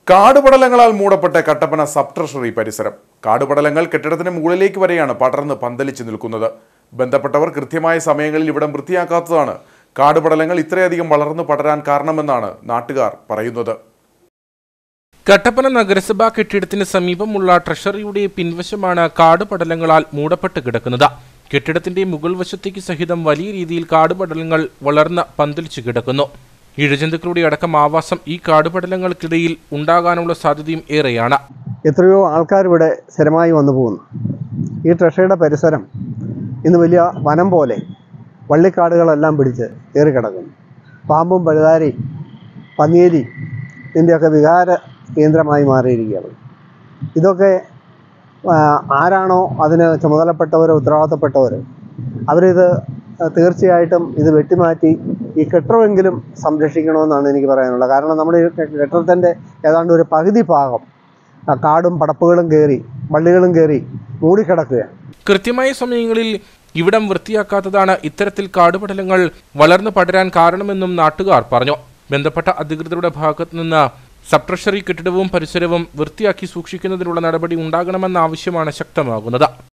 കാടുപടലങ്ങളാൽ മൂടപ്പെട്ട Kattappana sub treasury പരിസരം കാടുപടലങ്ങൾ കെട്ടിടത്തിന് മുകളിലേക്ക് വരെയാണ് പടർന്ന് പന്തലിച്ചു നിൽക്കുന്നത് ബന്ധപ്പെട്ടവർ കൃത്യമായ സമയങ്ങളിൽ ഇവിടം വൃത്തിയാക്കാത്തതാണ് കാടുപടലങ്ങൾ ഇത്രയധികം വളർന്നു പടരാൻ കാരണമെന്നാണ് നാട്ടുകാർ പറയുന്നത് കട്ടപ്പന നഗരസഭാ കെട്ടിടത്തിന് സമീപമുള്ള ട്രഷറിയുടെ പിൻവശമാണ് കാടുപടലങ്ങളാൽ മൂടപ്പെട്ട് കിടക്കുന്നത് കെട്ടിടത്തിന്റെ മുകൾ വശത്തേക്ക് സഹിതം വലിയ രീതിയിൽ കാടുപടലങ്ങൾ വളർന്ന് പന്തലിച്ചു കിടക്കുന്നു ഇഴജന്തുക്കളുടെ അടക്കം ആവാസം ഈ കാടുപടലങ്ങൾക്കിടയിൽ ഉണ്ടാകാനുള്ള സാധ്യതയും ഏറെയാണ് എത്രയോ ആൾക്കാർ ഇവിടെ സ്ഥിരമായി വന്നു പോകുന്നു ഈ ട്രഷറിയുടെ പരിസരം ഇന്ന് വലിയ വനം പോലെ വള്ളിക്കാടുകളെല്ലാം പിടിച്ച് കയറി കിടക്കുന്നു പാമ്പും പഴുതാരി പന്നിയേരി ഇതിൻ്റെയൊക്കെ വികാര കേന്ദ്രമായി മാറിയിരിക്കുകയാണ് ഇതൊക്കെ ആ, ആരാണോ അതിന് ചുമതലപ്പെട്ടവരോ ഉത്തരവാദിത്തപ്പെട്ടവരോ അവരിത് തീർച്ചയായിട്ടും ഇത് വെട്ടിമാറ്റി ഈ കെട്ടിടമെങ്കിലും സംരക്ഷിക്കണമെന്നാണ് എനിക്ക് പറയാനുള്ളത് കാരണം നമ്മുടെ ഈ കെട്ടിടത്തിൻ്റെ ഏതാണ്ട് ഒരു പകുതി ഭാഗം ആ കാടും പടപ്പുകളും കയറി വള്ളികളും കയറി മൂടിക്കിടക്കുകയാണ് കൃത്യമായ സമയങ്ങളിൽ ഇവിടം വൃത്തിയാക്കാത്തതാണ് ഇത്തരത്തിൽ കാടുപടലങ്ങൾ വളർന്നു പടരാൻ കാരണമെന്നും നാട്ടുകാർ പറഞ്ഞു ബന്ധപ്പെട്ട അധികൃതരുടെ ഭാഗത്തു നിന്ന് സബ് ട്രഷറി കെട്ടിടവും പരിസരവും വൃത്തിയാക്കി സൂക്ഷിക്കുന്നതിനുള്ള നടപടി ഉണ്ടാകണമെന്ന ആവശ്യമാണ് ശക്തമാകുന്നത്